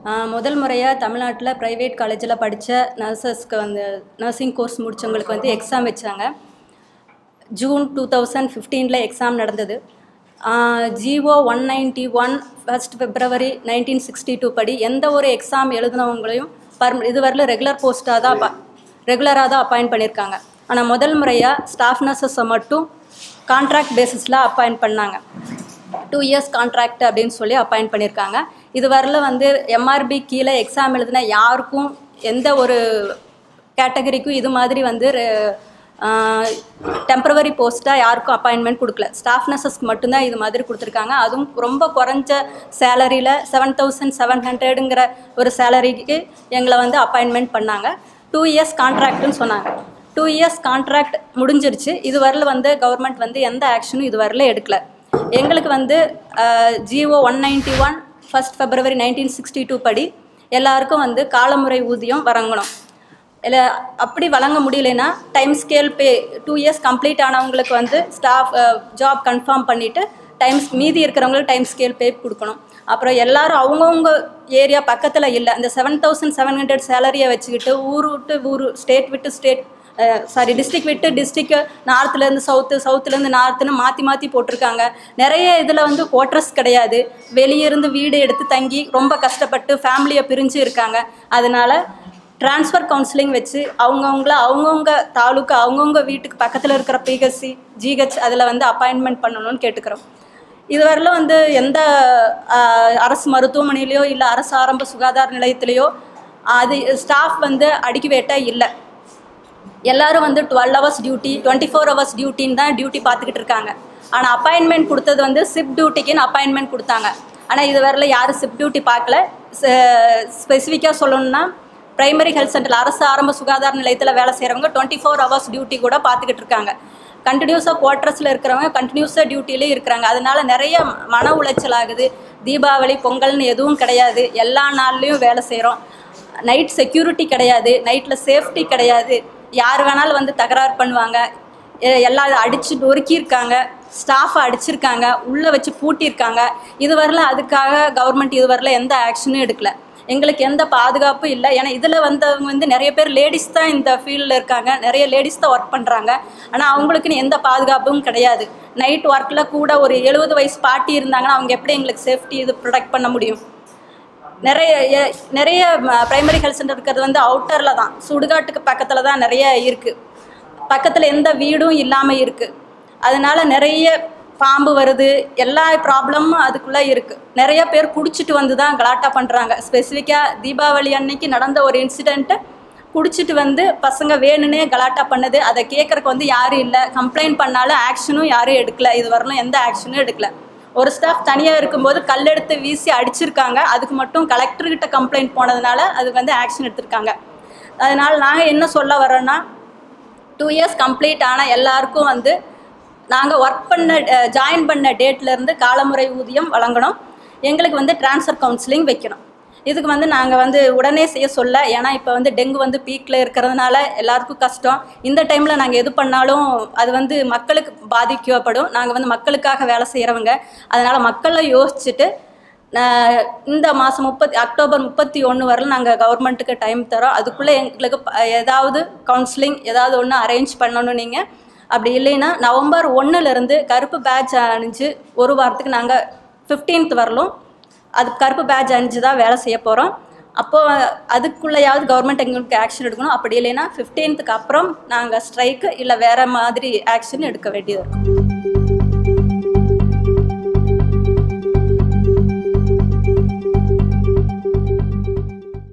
ஆஹ் முதல் முறையாக தமிழ்நாட்டில் ப்ரைவேட் காலேஜில் படித்த நர்சஸ்க்கு வந்து நர்சிங் கோர்ஸ் முடித்தவங்களுக்கு வந்து எக்ஸாம் வச்சாங்க ஜூன் டூ தௌசண்ட் ஃபிஃப்டீனில் எக்ஸாம் நடந்தது GO one ninety one first February nineteen sixty two படி எந்த ஒரு எக்ஸாம் எழுதினவங்களையும் பர் இதுவரையிலும் ரெகுலர் போஸ்ட்டாக தான் அப்ப ரெகுலராக தான் அப்பாயிண்ட் பண்ணியிருக்காங்க ஆனால் முதல் முறையாக ஸ்டாஃப் நர்சஸை மட்டும் கான்ட்ராக்ட் பேசிஸில் அப்பாயிண்ட் பண்ணாங்க டூ இயர்ஸ் கான்ட்ராக்ட் அப்படின்னு சொல்லி அப்பாயிண்ட் பண்ணியிருக்காங்க இது வரல வந்து எம்ஆர்பி கீழே எக்ஸாம் எழுதின யாருக்கும் எந்த ஒரு கேட்டகரிக்கும் இது மாதிரி வந்து டெம்பரவரி போஸ்ட்டாக யாருக்கும் அப்பாயின்மெண்ட் கொடுக்கல ஸ்டாஃப் நர்சஸ்க்கு மட்டும்தான் இது மாதிரி கொடுத்துருக்காங்க அதுவும் ரொம்ப குறைஞ்ச சேலரியில் செவன் தௌசண்ட் செவன் ஹண்ட்ரடுங்கிற ஒரு சேலரிக்கு எங்களை வந்து அப்பாயின்மெண்ட் பண்ணாங்க டூ இயர்ஸ் கான்ட்ராக்ட்னு சொன்னாங்க டூ இயர்ஸ் கான்ட்ராக்ட் முடிஞ்சிருச்சு இது வரல வந்து கவர்மெண்ட் வந்து எந்த ஆக்ஷனும் இது வரல எடுக்கல எங்களுக்கு வந்து GO one ninety one first February nineteen sixty two படி எல்லாருக்கும் வந்து காலமுறை ஊதியம் வழங்கணும் இல்லை அப்படி வழங்க முடியலனா time scale pay two years complete ஆனவங்களுக்கு வந்து ஸ்டாஃப் ஜாப் கன்ஃபார்ம் பண்ணிவிட்டு டைம்ஸ் மீதி இருக்கிறவங்களுக்கு டைம் ஸ்கேல் பே கொடுக்கணும் அப்புறம் எல்லாரும் அவங்கவுங்க ஏரியா பக்கத்தில் இல்லை அந்த செவன் தௌசண்ட் செவன் ஹண்ட்ரட் சேலரியை வச்சுக்கிட்டு ஊர் விட்டு ஊர் ஸ்டேட் விட்டு ஸ்டேட் சாரி டிஸ்ட்ரிக்ட் விட்டு டிஸ்ட்ரிக்ட் நார்த்துலேருந்து சவுத்து சவுத்துலேருந்து நார்த்துன்னு மாற்றி மாற்றி போட்டிருக்காங்க நிறைய இதில் வந்து குவார்ட்டர்ஸ் கிடையாது வெளியே இருந்து வீடு எடுத்து தங்கி ரொம்ப கஷ்டப்பட்டு ஃபேமிலியை பிரிஞ்சு இருக்காங்க அதனால ட்ரான்ஸ்ஃபர் கவுன்சிலிங் வச்சு அவங்கவுங்கள அவங்கவுங்க தாலுக்கு அவங்கவுங்க வீட்டுக்கு பக்கத்தில் இருக்கிற பிஹெச்சி ஜிஹெச் அதில் வந்து அப்பாயின்மெண்ட் பண்ணணும்னு கேட்டுக்கிறோம் இதுவரையிலும் வந்து எந்த ஆஹ், அரசு மருத்துவமனையிலையோ இல்லை அரசு ஆரம்ப சுகாதார நிலையத்திலையோ அது ஸ்டாஃப் வந்து அடுக்கி வேட்டா இல்லை எல்லாரும் வந்து twelve hours duty twenty four hours டியூட்டின்னு தான் டியூட்டி பார்த்துக்கிட்டு இருக்காங்க ஆனால் அப்பாயின்மெண்ட் கொடுத்தது வந்து சிப் டியூட்டிக்குன்னு அப்பாயின்மெண்ட் கொடுத்தாங்க ஆனால் இது வரல யாரும் சிப் டியூட்டி பார்க்கல ஸ்பெசிஃபிக்காக சொல்லணும்னா பிரைமரி ஹெல்த் சென்டர் அரசு ஆரம்ப சுகாதார நிலையத்தில் வேலை செய்கிறவங்க டுவெண்ட்டி ஃபோர் ஹவர்ஸ் டியூட்டி கூட பார்த்துக்கிட்டு இருக்காங்க கண்டினியூஸாக குவார்ட்டர்ஸில் இருக்கிறவங்க கண்டினியூஸாக டியூட்டிலே இருக்கிறாங்க அதனால நிறைய மன உளைச்சல் ஆகுது தீபாவளி பொங்கல்னு எதுவும் கிடையாது எல்லா நாள்லேயும் வேலை செய்கிறோம் நைட் செக்யூரிட்டி கிடையாது நைட்டில் சேஃப்டி கிடையாது யார் வேணாலும் வந்து தகராறு பண்ணுவாங்க எ- எல்லாம் அடிச்சு நொறுக்கியிருக்காங்க ஸ்டாஃபை அடிச்சிருக்காங்க உள்ளே வச்சு பூட்டியிருக்காங்க இது வரல அதுக்காக கவர்மெண்ட் இது வரல எந்த ஆக்ஷனும் எடுக்கல எங்களுக்கு எந்த பாதுகாப்பும் இல்லை ஏன்னா இதில் வந்தவங்க வந்து நிறைய பேர் லேடிஸ் தான் இந்த ஃபீல்டில் இருக்காங்க நிறைய லேடிஸ் தான் ஒர்க் பண்ணுறாங்க ஆனால் அவங்களுக்குன்னு எந்த பாதுகாப்பும் கிடையாது நைட் ஒர்க்கில் கூட ஒரு எழுபது வயசு பாட்டி இருந்தாங்கன்னா அவங்க எப்படி எங்களுக்கு சேஃப்டி இது ப்ரொடெக்ட் பண்ண முடியும் நிறைய எ- நிறைய பிரைமரி ஹெல்த் சென்டர் இருக்கிறது வந்து அவுட்டரில் தான் சுடுகாட்டுக்கு பக்கத்தில் தான் நிறைய இருக்குது பக்கத்தில் எந்த வீடும் இல்லாமல் இருக்குது அதனால நிறைய பாம்பு வருது எல்லா ப்ராப்ளமும் அதுக்குள்ளே இருக்குது நிறைய பேர் குடிச்சிட்டு வந்து தான் கலாட்டா பண்ணுறாங்க ஸ்பெசிஃபிக்காக தீபாவளி அன்னைக்கு நடந்த ஒரு இன்சிடெண்ட்டு குடிச்சிட்டு வந்து பசங்க வேணும்னே கலாட்டா பண்ணுது அதை கேட்குறக்கு வந்து யாரும் இல்லை கம்ப்ளைண்ட் பண்ணாலும் ஆக்ஷனும் யாரும் எடுக்கல இது வரலும் எந்த ஆக்ஷனும் எடுக்கல ஒரு ஸ்டாஃப் தனியாக இருக்கும்போது கல்லெடுத்து வீசி அடிச்சிருக்காங்க அதுக்கு மட்டும் கலெக்டர்கிட்ட கம்ப்ளைண்ட் போனதுனால அதுக்கு வந்து ஆக்ஷன் எடுத்திருக்காங்க அதனால் நாங்கள் என்ன சொல்ல வரோன்னா டூ இயர்ஸ் கம்ப்ளீட் ஆன எல்லாருக்கும் வந்து நாங்கள் ஒர்க் பண்ண ஜாயின் பண்ண டேட்லேருந்து காலமுறை ஊதியம் வழங்கணும் எங்களுக்கு வந்து ட்ரான்ஸ்ஃபர் கவுன்சிலிங் வைக்கணும் இதுக்கு வந்து நாங்கள் வந்து உடனே செய்ய சொல்ல ஏன்னா இப்போ வந்து டெங்கு வந்து பீக்கில் இருக்கிறதுனால எல்லாருக்கும் கஷ்டம் இந்த டைமில் நாங்கள் எது பண்ணாலும் அது வந்து மக்களுக்கு பாதிக்கப்படும் நாங்கள் வந்து மக்களுக்காக வேலை செய்கிறவங்க அதனால் மக்களை யோசிச்சுட்டு நான் இந்த மாதம் முப்பத்தி அக்டோபர் முப்பத்தி ஒன்று வரல நாங்கள் கவர்மெண்ட்டுக்கு டைம் தரோம் அதுக்குள்ளே எங்களுக்கு ப- ஏதாவது கவுன்சிலிங் ஏதாவது ஒன்று அரேஞ்ச் பண்ணணும் நீங்கள் அப்படி இல்லைன்னா நவம்பர் ஒன்றுலேருந்து கருப்பு பேட்ச் அணிஞ்சு ஒரு வாரத்துக்கு நாங்கள் 15th வரலும் அது கருப்பு பேட்ச் அணிஞ்சு தான் வேலை செய்ய போகிறோம் அப்போ அதுக்குள்ளேயாவது கவர்மெண்ட் எங்களுக்கு ஆக்ஷன் எடுக்கணும் அப்படி இல்லைன்னா 15th அப்புறம் நாங்கள் ஸ்ட்ரைக்கு இல்லை வேறு மாதிரி ஆக்ஷன் எடுக்க வேண்டியது இருக்கும்